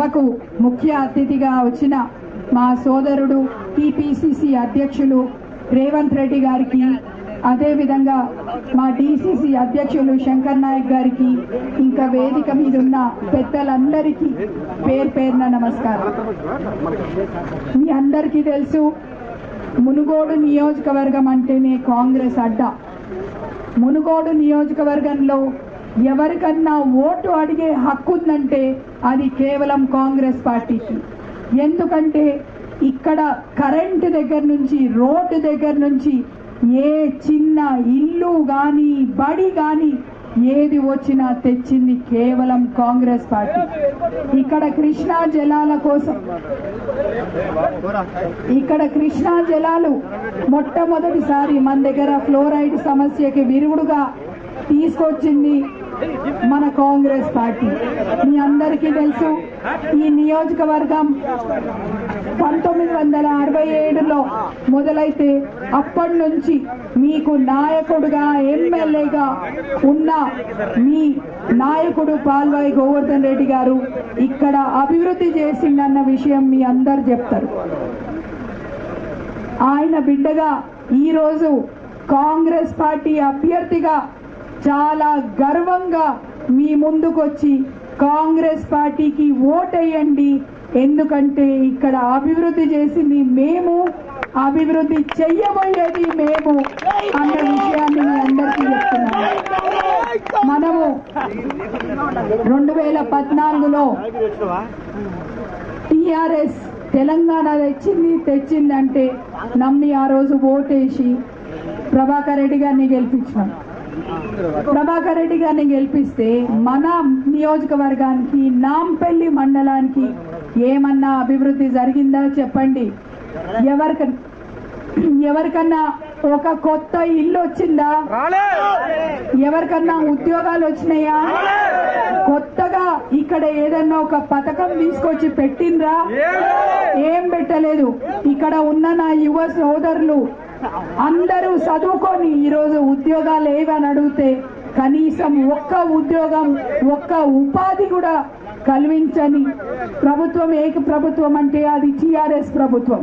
సభకు ముఖ్య అతిథిగా వచ్చిన మా సోదరుడు టిపిసిసి అధ్యక్షులు రేవంత్ రెడ్డి గారికి అదేవిధంగా మా డిసిసి అధ్యక్షులు శంకర్ నాయక్ గారికి ఇంకా వేదిక మీద ఉన్న పెద్దలందరికీ పేరు పేరున నమస్కారం మీ అందరికీ తెలుసు మునుగోడు నియోజకవర్గం అంటేనే కాంగ్రెస్ అడ్డా మునుగోడు నియోజకవర్గంలో ఎవరికన్నా ఓటు అడిగే హక్కు ఉందంటే అది కేవలం కాంగ్రెస్ పార్టీకి ఎందుకంటే ఇక్కడ కరెంటు దగ్గర నుంచి రోడ్డు దగ్గర నుంచి ఏ చిన్న ఇల్లు కానీ బడి కానీ ఏది వచ్చినా తెచ్చింది కేవలం కాంగ్రెస్ పార్టీ ఇక్కడ కృష్ణా జలాల కోసం ఇక్కడ కృష్ణా జలాలు మొట్టమొదటిసారి మన దగ్గర ఫ్లోరైడ్ సమస్యకి విరుగుడుగా తీసుకొచ్చింది మన కాంగ్రెస్ పార్టీ మీ అందరికీ తెలుసు ఈ నియోజకవర్గం పంతొమ్మిది వందల అరవై ఏడులో మొదలైతే అప్పటి నుంచి మీకు నాయకుడుగా ఎమ్మెల్యేగా ఉన్న మీ నాయకుడు పాల్వాయి గోవర్ధన్ రెడ్డి గారు ఇక్కడ అభివృద్ధి చేసిందన్న విషయం మీ అందరు చెప్తారు ఆయన బిడ్డగా ఈరోజు కాంగ్రెస్ పార్టీ అభ్యర్థిగా చాలా గర్వంగా మీ ముందుకొచ్చి కాంగ్రెస్ పార్టీకి ఓటేయండి ఎందుకంటే ఇక్కడ అభివృద్ధి చేసింది మేము అభివృద్ధి చెయ్యబోయేది మేము అన్న విషయాన్ని మీ అందరికీ చెప్తున్నాను మనము రెండు వేల పద్నాలుగులో టిఆర్ఎస్ తెలంగాణ తెచ్చింది తెచ్చిందంటే నమ్మి ఆ రోజు ఓటేసి ప్రభాకర్ రెడ్డి గారిని గెలిపించినాం ప్రభాకర్ రెడ్డి గారిని గెలిపిస్తే మన నియోజకవర్గానికి నాంపల్లి మండలానికి ఏమన్నా అభివృద్ధి జరిగిందా చెప్పండి ఎవరికి ఎవరికన్నా ఒక కొత్త ఇల్లు వచ్చిందా ఎవరికన్నా ఉద్యోగాలు వచ్చినాయా కొత్తగా ఇక్కడ ఏదన్నా ఒక పథకం తీసుకొచ్చి పెట్టిండ్రా ఏం పెట్టలేదు ఇక్కడ ఉన్న నా యువ సోదరులు అందరూ చదువుకొని ఈరోజు ఉద్యోగాలు ఏవని అడిగితే కనీసం ఒక్క ఉద్యోగం ఒక్క ఉపాధి కూడా కల్పించని ప్రభుత్వం ఏక ప్రభుత్వం అంటే అది టిఆర్ఎస్ ప్రభుత్వం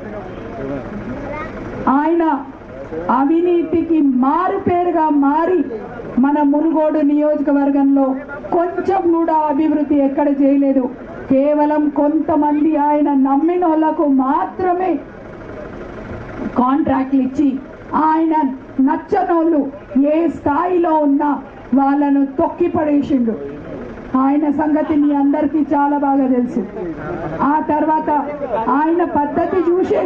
ఆయన అవినీతికి మారు పేరుగా మారి మన మునుగోడు నియోజకవర్గంలో కొంచెం కూడా అభివృద్ధి ఎక్కడ చేయలేదు కేవలం కొంతమంది ఆయన నమ్మిన వాళ్ళకు మాత్రమే కాంట్రాక్ట్లు ఇచ్చి ఆయన నచ్చనోళ్ళు ఏ స్థాయిలో ఉన్నా వాళ్ళను తొక్కి పడేసిండు ఆయన సంగతి మీ అందరికీ చాలా బాగా తెలుసు ఆ తర్వాత ఆయన పద్ధతి చూసే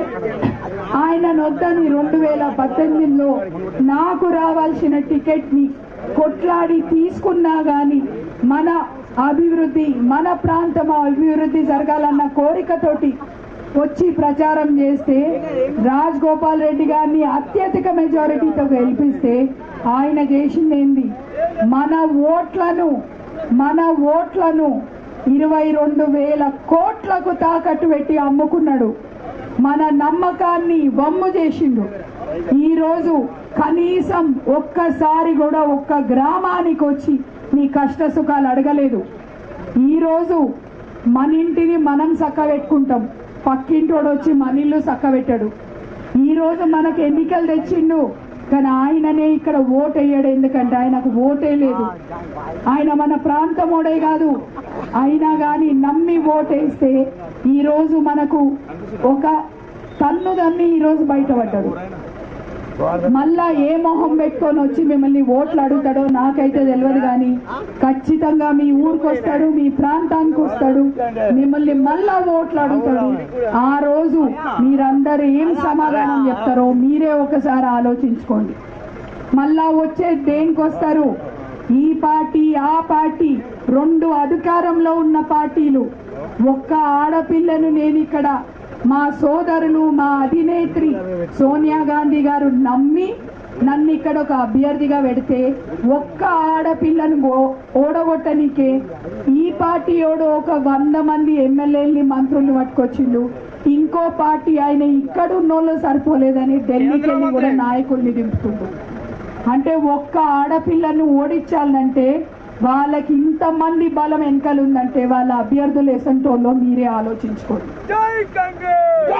ఆయన నొద్దని రెండు వేల పద్దెనిమిదిలో నాకు రావాల్సిన టికెట్ ని కొట్లాడి తీసుకున్నా గాని మన అభివృద్ధి మన ప్రాంతం అభివృద్ధి జరగాలన్న కోరికతోటి వచ్చి ప్రచారం చేస్తే రాజ్ గోపాల్ రెడ్డి గారిని అత్యధిక మెజారిటీతో గెలిపిస్తే ఆయన చేసింది ఏంది మన ఓట్లను మన ఓట్లను ఇరవై రెండు వేల కోట్లకు తాకట్టు పెట్టి అమ్ముకున్నాడు మన నమ్మకాన్ని వమ్ము చేసిండు ఈరోజు కనీసం ఒక్కసారి కూడా ఒక్క గ్రామానికి వచ్చి మీ కష్ట సుఖాలు అడగలేదు ఈరోజు మన ఇంటిని మనం చక్క పెట్టుకుంటాం పక్కింటోడు వచ్చి మన ఇల్లు చక్క పెట్టాడు ఈరోజు మనకు ఎన్నికలు తెచ్చిండు కానీ ఆయననే ఇక్కడ ఓటు వేయడు ఎందుకంటే ఆయనకు ఓటే లేదు ఆయన మన ప్రాంతమోడే కాదు అయినా కానీ నమ్మి ఓటేస్తే ఈరోజు మనకు ఒక తన్ను తన్ని ఈరోజు బయటపడ్డాడు మళ్ళా ఏ మొహం పెట్టుకొని వచ్చి మిమ్మల్ని ఓట్లు అడుగుతాడో నాకైతే తెలియదు కానీ ఖచ్చితంగా మీ ఊరికి వస్తాడు మీ ప్రాంతానికి వస్తాడు మిమ్మల్ని మళ్ళా ఓట్లు అడుగుతాడు ఆ రోజు మీరందరూ ఏం సమాధానం చెప్తారో మీరే ఒకసారి ఆలోచించుకోండి మళ్ళా వచ్చే దేనికి వస్తారు ఈ పార్టీ ఆ పార్టీ రెండు అధికారంలో ఉన్న పార్టీలు ఒక్క ఆడపిల్లను నేను ఇక్కడ మా సోదరులు మా అధినేత్రి సోనియా గాంధీ గారు నమ్మి నన్ను ఇక్కడ ఒక అభ్యర్థిగా పెడితే ఒక్క ఆడపిల్లను ఓ- ఓడగొట్టనికే ఈ పార్టీ ఓడు ఒక వంద మంది ఎమ్మెల్యేలని మంత్రుల్ని పట్టుకొచ్చిండు ఇంకో పార్టీ ఆయన ఇక్కడ ఉన్నోళ్ళు సరిపోలేదని ఢిల్లీకి వెళ్ళి కూడా నాయకుల్ని దింపుతుండు అంటే ఒక్క ఆడపిల్లను ఓడించాలంటే వాళ్ళకి ఇంతమంది బలం వెనకాల ఉందంటే వాళ్ళ అభ్యర్థులు ఎసంటోళ్ళో మీరే ఆలోచించుకోండి జై కాంగ్రెస్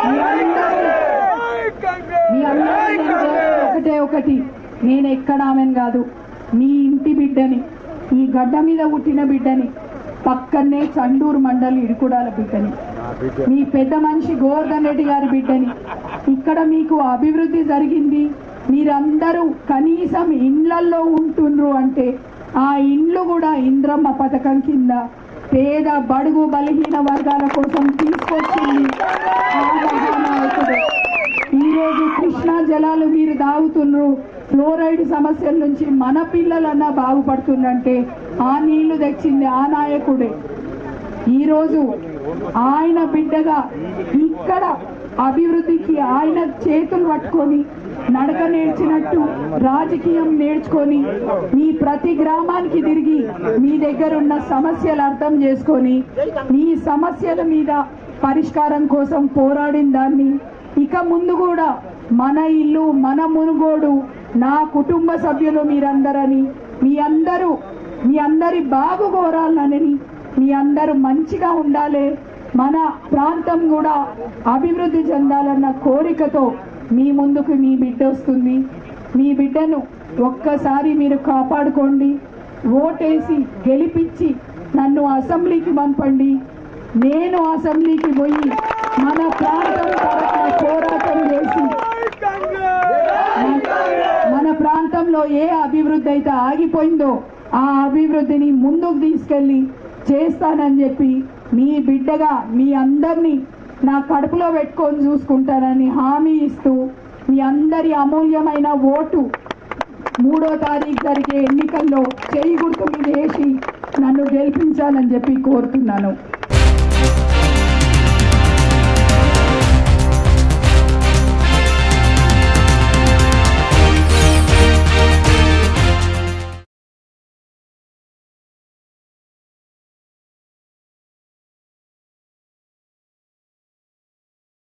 జై కాంగ్రెస్ మీ అందరికీ నేను చెప్పేది ఒకటే ఒకటి నేను ఎక్కడ ఆమెను కాదు మీ ఇంటి బిడ్డని ఈ గడ్డ మీద పుట్టిన బిడ్డని పక్కనే చండూరు మండలి ఇడుకుడాల బిడ్డని మీ పెద్ద మనిషి గోవర్ధన్ రెడ్డి గారి బిడ్డని ఇక్కడ మీకు అభివృద్ధి జరిగింది మీరందరూ కనీసం ఇండ్లల్లో ఉంటుండ్రు అంటే ఆ ఇండ్లు కూడా ఇంద్రమ్మ పథకం కింద పేద బడుగు బలహీన వర్గాల కోసం తీసుకొచ్చింది ఆ మహానాయకుడు ఈరోజు కృష్ణా జలాలు మీరు తాగుతున్నారు ఫ్లోరైడ్ సమస్యల నుంచి మన పిల్లలన్నా బాగుపడుతుందంటే ఆ నీళ్లు తెచ్చింది ఆ నాయకుడే ఈరోజు ఆయన బిడ్డగా ఇక్కడ అభివృద్ధికి ఆయన చేతులు పట్టుకొని నడక నేర్చినట్టు రాజకీయం నేర్చుకొని మీ ప్రతి గ్రామానికి తిరిగి మీ దగ్గర ఉన్న సమస్యలు అర్థం చేసుకొని మీ సమస్యల మీద పరిష్కారం కోసం పోరాడిన దాన్ని ఇక ముందు కూడా మన ఇల్లు మన మునుగోడు నా కుటుంబ సభ్యులు మీరందరని మీ అందరూ మీ అందరి బాగు కోరాలని మీ అందరూ మంచిగా ఉండాలి మన ప్రాంతం కూడా అభివృద్ధి చెందాలన్న కోరికతో మీ ముందుకు మీ బిడ్డ వస్తుంది మీ బిడ్డను ఒక్కసారి మీరు కాపాడుకోండి ఓటేసి గెలిపించి నన్ను అసెంబ్లీకి పంపండి నేను అసెంబ్లీకి పోయి మన ప్రాంతం తరఫున పోరాటం చేసి జై కాంగ్రెస్ మన ప్రాంతంలో ఏ అభివృద్ధి అయితే ఆగిపోయిందో ఆ అభివృద్ధిని ముందుకు తీసుకెళ్లి చేస్తానని చెప్పి మీ బిడ్డగా మీ అందరినీ నా కడుపులో పెట్టుకొని చూసుకుంటానని హామీ ఇస్తూ మీ అందరి అమూల్యమైన ఓటు మూడో తారీఖు జరిగే ఎన్నికల్లో చేయి గుర్తు మీద వేసి నన్ను గెలిపించాలని చెప్పి కోరుతున్నాను